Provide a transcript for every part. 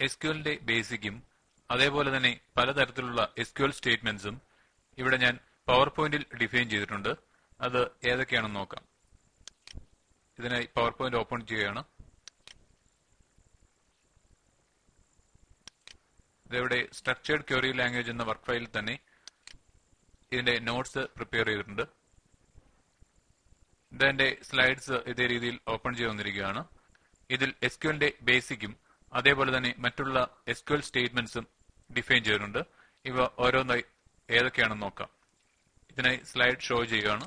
S ക്യുഎലിന്റെ ബേസിക്കും അതേപോലെ തന്നെ പലതരത്തിലുള്ള എസ് ക്യുഎൽ സ്റ്റേറ്റ്മെന്റ്സും ഇവിടെ ഞാൻ പവർ പോയിന്റിൽ ഡിഫൈൻ ചെയ്തിട്ടുണ്ട് അത് ഏതൊക്കെയാണെന്ന് നോക്കാം ഇതിനായി പവർ പോയിന്റ് ഓപ്പൺ ചെയ്യുകയാണ് ഇതിവിടെ സ്ട്രക്ചേർഡ് ക്വറി ലാംഗ്വേജ് എന്ന വർക്ക് ഫയലിൽ തന്നെ ഇതിന്റെ നോട്ട്സ് പ്രിപ്പയർ ചെയ്തിട്ടുണ്ട് ഇതിന്റെ സ്ലൈഡ്സ് ഇതേ രീതിയിൽ ഓപ്പൺ ചെയ്ത് വന്നിരിക്കുകയാണ് ഇതിൽ എസ് ക്യുഎലിന്റെ ബേസിക്കും അതേപോലെ തന്നെ മറ്റുള്ള എസ് ക്യുഎൽ സ്റ്റേറ്റ്മെന്റ്സും ഡിഫൈൻ ചെയ്തിട്ടുണ്ട് ഇവ ഓരോന്നായി ഏതൊക്കെയാണെന്ന് നോക്കാം ഇതിനായി സ്ലൈഡ് ഷോ ചെയ്യുകയാണ്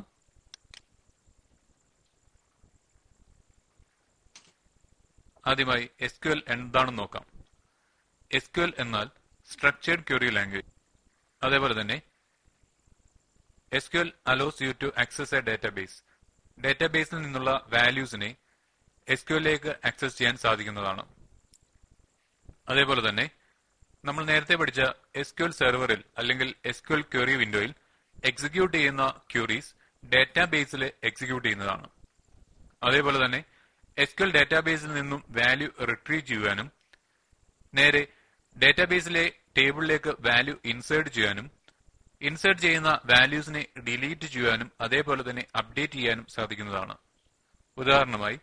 ആദ്യമായി എസ് ക്യു എൽ എന്താണെന്ന് നോക്കാം എസ് ക്യു എൽ എന്നാൽ സ്ട്രക്ചേർഡ് ക്വറി ലാംഗ്വേജ് അതേപോലെ തന്നെ S Q L allows you to access a database ഡാറ്റാബേസിൽ നിന്നുള്ള വാല്യൂസിനെ എസ് ക്യു എല്ലിലേക്ക് ആക്സസ് ചെയ്യാൻ സാധിക്കുന്നതാണ് അതേപോലെ തന്നെ നമ്മൾ നേരത്തെ പഠിച്ച എസ് ക്യു എൽ സെർവറിൽ അല്ലെങ്കിൽ എസ് ക്യു എൽ ക്വറി വിൻഡോയിൽ എക്സിക്യൂട്ട് ചെയ്യുന്ന ക്യൂറീസ് ഡാറ്റാബേസിൽ എക്സിക്യൂട്ട് ചെയ്യുന്നതാണ് അതേപോലെ തന്നെ എസ് ക്യു എൽ ഡാറ്റാബേസിൽ നിന്നും വാല്യൂ റിട്രീവ് ചെയ്യുവാനും നേരെ ഡാറ്റാബേസിലെ ടേബിളിലേക്ക് വാല്യൂ ഇൻസേർട്ട് ചെയ്യാനും ഇൻസേർട്ട് ചെയ്യുന്ന വാല്യൂസിനെ ഡിലീറ്റ് ചെയ്യാനും അതേപോലെ തന്നെ അപ്ഡേറ്റ് ചെയ്യാനും സാധിക്കുന്നതാണ് ഉദാഹരണമായി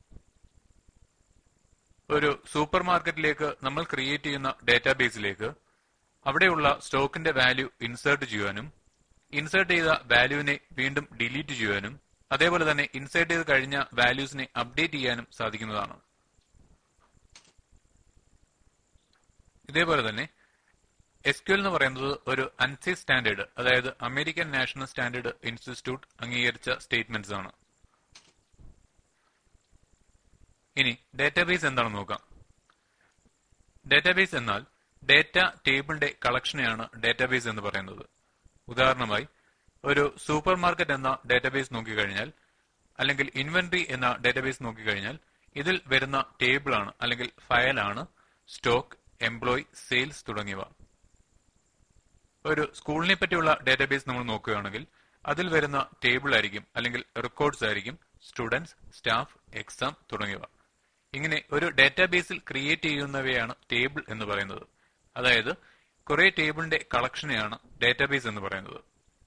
ഒരു സൂപ്പർ മാർക്കറ്റിലേക്ക് നമ്മൾ ക്രിയേറ്റ് ചെയ്യുന്ന ഡാറ്റാബേസിലേക്ക് അവിടെയുള്ള സ്റ്റോക്കിന്റെ വാല്യൂ ഇൻസേർട്ട് ചെയ്യുവാനും ഇൻസേർട്ട് ചെയ്ത വാല്യൂവിനെ വീണ്ടും ഡിലീറ്റ് ചെയ്യുവാനും അതേപോലെ തന്നെ ഇൻസേർട്ട് ചെയ്ത് കഴിഞ്ഞ വാല്യൂസിനെ അപ്ഡേറ്റ് ചെയ്യാനും സാധിക്കുന്നതാണ് ഇതേപോലെ തന്നെ എസ് ക്യു എന്ന് പറയുന്നത് ഒരു അൻസി സ്റ്റാൻഡേർഡ് അതായത് അമേരിക്കൻ നാഷണൽ സ്റ്റാൻഡേർഡ് ഇൻസ്റ്റിറ്റ്യൂട്ട് അംഗീകരിച്ച സ്റ്റേറ്റ്മെന്റ്സ് ആണ് ഇനി ഡാറ്റാബേസ് എന്താണെന്ന് നോക്കാം ഡാറ്റാബേസ് എന്നാൽ ഡാറ്റ ടേബിളിന്റെ കളക്ഷനെയാണ് ഡാറ്റാബേസ് എന്ന് പറയുന്നത് ഉദാഹരണമായി ഒരു സൂപ്പർ മാർക്കറ്റ് എന്ന ഡാറ്റാബേസ് നോക്കിക്കഴിഞ്ഞാൽ അല്ലെങ്കിൽ ഇൻവെന്ററി എന്ന ഡാറ്റാബേസ് നോക്കിക്കഴിഞ്ഞാൽ ഇതിൽ വരുന്ന ടേബിൾ ആണ് അല്ലെങ്കിൽ ഫയലാണ് സ്റ്റോക്ക് എംപ്ലോയി സെയിൽസ് തുടങ്ങിയവ ഒരു സ്കൂളിനെ പറ്റിയുള്ള ഡാറ്റാബേസ് നമ്മൾ നോക്കുകയാണെങ്കിൽ അതിൽ വരുന്ന ടേബിൾ ആയിരിക്കും അല്ലെങ്കിൽ റെക്കോർഡ്സ് ആയിരിക്കും സ്റ്റുഡൻസ് സ്റ്റാഫ് എക്സാം തുടങ്ങിയവ ഇങ്ങനെ ഒരു ഡാറ്റാബേസിൽ ക്രിയേറ്റ് ചെയ്യുന്നവയാണ് ടേബിൾ എന്ന് പറയുന്നത് അതായത് കുറെ ടേബിളിന്റെ കളക്ഷനെയാണ് ഡാറ്റാബേസ് എന്ന് പറയുന്നത്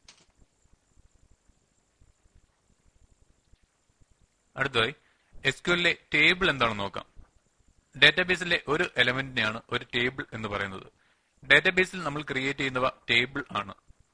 അടുത്തതായി എസ്ക്യൂലിലെ ടേബിൾ എന്താണെന്ന് നോക്കാം ഡാറ്റാബേസിലെ ഒരു എലമെന്റിനെയാണ് ഒരു ടേബിൾ എന്ന് പറയുന്നത് ഡാറ്റാബേസിൽ നമ്മൾ ക്രിയേറ്റ് ചെയ്യുന്നവ ടേബിൾ ആണ്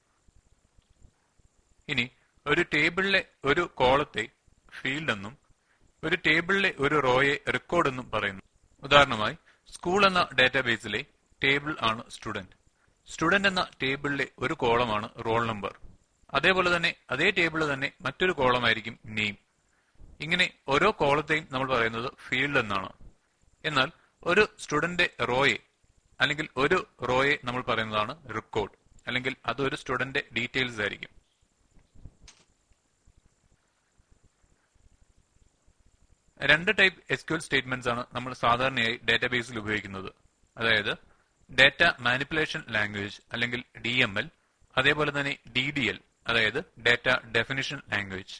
ഇനി ഒരു ടേബിളിലെ ഒരു കോളത്തെ ഫീൽഡ് എന്നും ഒരു ടേബിളിലെ ഒരു റോയെ റെക്കോർഡ് എന്നും പറയുന്നു ഉദാഹരണമായി സ്കൂൾ എന്ന ഡാറ്റാബേസിലെ ടേബിൾ ആണ് സ്റ്റുഡന്റ് സ്റ്റുഡന്റ് എന്ന ടേബിളിലെ ഒരു കോളമാണ് റോൾ നമ്പർ അതേപോലെ തന്നെ അതേ ടേബിൾ തന്നെ മറ്റൊരു കോളമായിരിക്കും നെയിം ഇങ്ങനെ ഓരോ കോളത്തെയും നമ്മൾ പറയുന്നത് ഫീൽഡ് എന്നാണ് എന്നാൽ ഒരു സ്റ്റുഡന്റ് റോയെ അല്ലെങ്കിൽ ഒരു റോയെ നമ്മൾ പറയുന്നതാണ് റെക്കോർഡ് അല്ലെങ്കിൽ അതൊരു സ്റ്റുഡന്റ് ഡീറ്റെയിൽസ് ആയിരിക്കും രണ്ട് ടൈപ്പ് എസ്ക്യൂൽ സ്റ്റേറ്റ്മെന്റ്സ് ആണ് നമ്മൾ സാധാരണയായി ഡാറ്റാബേസിൽ ഉപയോഗിക്കുന്നത് അതായത് ഡാറ്റ മാനിപ്പുലേഷൻ ലാംഗ്വേജ് അല്ലെങ്കിൽ ഡി എം എൽ അതേപോലെ തന്നെ ഡി ഡി എൽ അതായത് ഡാറ്റ ഡെഫിനിഷൻ ലാംഗ്വേജ്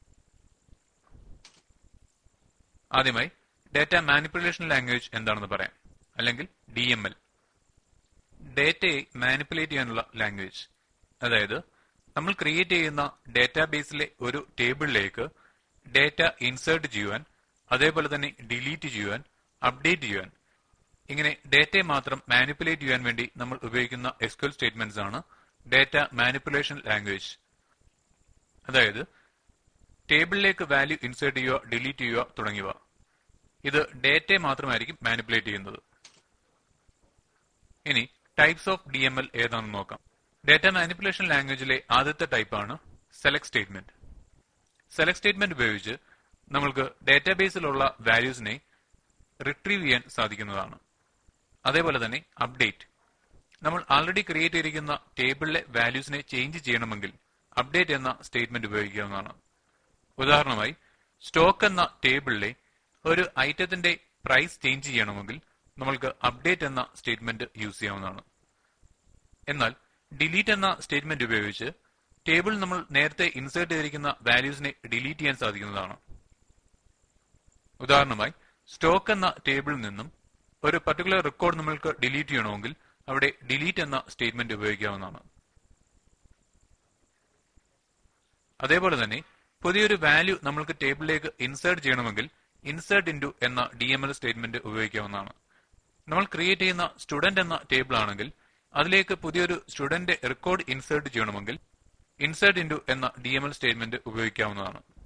ആദ്യമായി ഡാറ്റ മാനിപ്പുലേഷൻ ലാംഗ്വേജ് എന്താണെന്ന് പറയാം അല്ലെങ്കിൽ ഡി എം എൽ ഡേറ്റയെ മാനിപ്പുലേറ്റ് ചെയ്യാനുള്ള ലാംഗ്വേജ് അതായത് നമ്മൾ ക്രിയേറ്റ് ചെയ്യുന്ന ഡാറ്റാബേസിലെ ഒരു ടേബിളിലേക്ക് ഡേറ്റ ഇൻസേർട്ട് ചെയ്യുവാൻ അതേപോലെ തന്നെ ഡിലീറ്റ് ചെയ്യുവാൻ അപ്ഡേറ്റ് ചെയ്യുവാൻ ഇങ്ങനെ ഡേറ്റയെ മാത്രം മാനിപ്പുലേറ്റ് ചെയ്യാൻ വേണ്ടി നമ്മൾ ഉപയോഗിക്കുന്ന എസ്ക്വൽ സ്റ്റേറ്റ്മെന്റ്സ് ആണ് ഡേറ്റ മാനിപ്പുലേഷൻ ലാംഗ്വേജ് അതായത് ടേബിളിലേക്ക് വാല്യൂ ഇൻസേർട്ട് ചെയ്യുക ഡിലീറ്റ് ചെയ്യുക തുടങ്ങിയവ ഇത് ഡേറ്റയെ മാത്രമായിരിക്കും മാനിപ്പുലേറ്റ് ചെയ്യുന്നത് ഇനി types of D M L ഏതാണെന്ന് നോക്കാം ഡേറ്റ മാനിപ്പുലേഷൻ ലാംഗ്വേജിലെ ആദ്യത്തെ ടൈപ്പാണ് സെലക്ട് സ്റ്റേറ്റ്മെന്റ് സെലക്ട് സ്റ്റേറ്റ്മെന്റ് ഉപയോഗിച്ച് നമ്മൾക്ക് ഡാറ്റാബേസിലുള്ള വാല്യൂസിനെ റിട്രീവ് ചെയ്യാൻ സാധിക്കുന്നതാണ് അതേപോലെ തന്നെ അപ്ഡേറ്റ് നമ്മൾ ആൾറെഡി ക്രിയേറ്റ് ചെയ്തിരിക്കുന്ന ടേബിളിലെ വാല്യൂസിനെ ചേഞ്ച് ചെയ്യണമെങ്കിൽ അപ്ഡേറ്റ് എന്ന സ്റ്റേറ്റ്മെന്റ് ഉപയോഗിക്കാവുന്നതാണ് ഉദാഹരണമായി സ്റ്റോക്ക് എന്ന ടേബിളിലെ ഒരു ഐറ്റത്തിന്റെ പ്രൈസ് ചേഞ്ച് ചെയ്യണമെങ്കിൽ നമ്മൾക്ക് അപ്ഡേറ്റ് എന്ന സ്റ്റേറ്റ്മെന്റ് യൂസ് ചെയ്യാവുന്നതാണ് എന്നാൽ ഡിലീറ്റ് എന്ന സ്റ്റേറ്റ്മെന്റ് ഉപയോഗിച്ച് ടേബിൾ നമ്മൾ നേരത്തെ ഇൻസേർട്ട് ചെയ്തിരിക്കുന്ന വാല്യൂസിനെ ഡിലീറ്റ് ചെയ്യാൻ സാധിക്കുന്നതാണ് ഉദാഹരണമായി സ്റ്റോക്ക് എന്ന ടേബിളിൽ നിന്നും ഒരു പർട്ടിക്കുലർ റെക്കോർഡ് നമ്മൾക്ക് ഡിലീറ്റ് ചെയ്യണമെങ്കിൽ അവിടെ ഡിലീറ്റ് എന്ന സ്റ്റേറ്റ്മെന്റ് ഉപയോഗിക്കാവുന്നതാണ് അതേപോലെ തന്നെ പുതിയൊരു വാല്യൂ നമ്മൾക്ക് ടേബിളിലേക്ക് ഇൻസേർട്ട് ചെയ്യണമെങ്കിൽ ഇൻസേർട്ട് ഇൻറ്റു എന്ന ഡി എം എൽ സ്റ്റേറ്റ്മെന്റ് ഉപയോഗിക്കാവുന്നതാണ് നമ്മൾ ക്രിയേറ്റ് ചെയ്യുന്ന സ്റ്റുഡന്റ് എന്ന ടേബിൾ ആണെങ്കിൽ അതിലേക്ക് പുതിയൊരു സ്റ്റുഡന്റ് റെക്കോർഡ് ഇൻസേർട്ട് ചെയ്യണമെങ്കിൽ ഇൻസേർട്ട് ഇൻറ്റു എന്ന ഡി എം എൽ സ്റ്റേറ്റ്മെന്റ് ഉപയോഗിക്കാവുന്നതാണ്